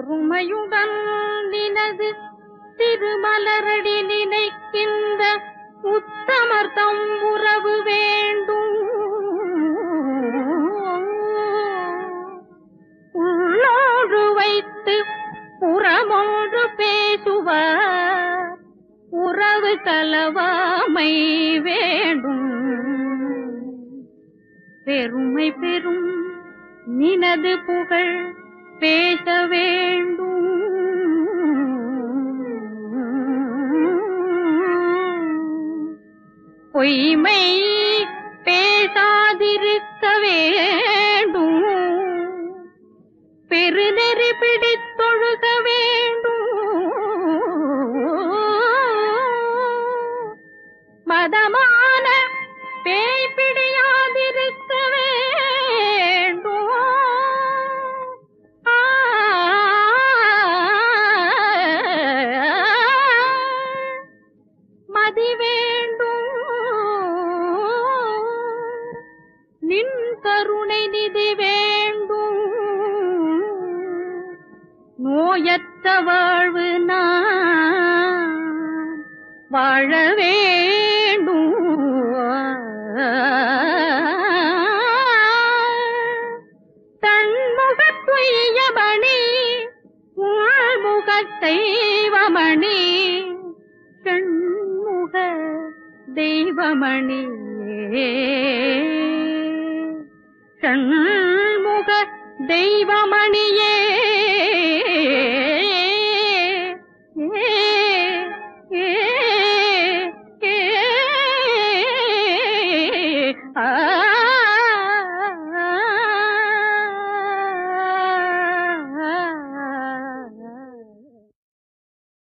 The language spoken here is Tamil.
பொறுமையுடன் நினது திருமலரடி நினைக்கின்ற உத்தமர்த்தம் உறவு வேண்டும் உள்ளோடு வைத்து புறமொன்று பேசுவார் உறவு கலவாமை வேண்டும் பெருமை பெறும் நினது புகழ் பேச வேண்டும் பொய்மை பேசாதிருக்க வேண்டும் பெருநெறி பிடித்தொழுக வேண்டும் மதமான பேய் பிடியாதிருக்க வேண்டும் ஆ. மதி வேண்டும் நின் கருணை நிதி வேண்டும் நோயற்ற வாழ்வு நான் வாழ வேண்டும் தன்முகத்துயமணி உள்முக தெய்வமணி கண்முக தெய்வமணியே கண்முக தெய்வமணியே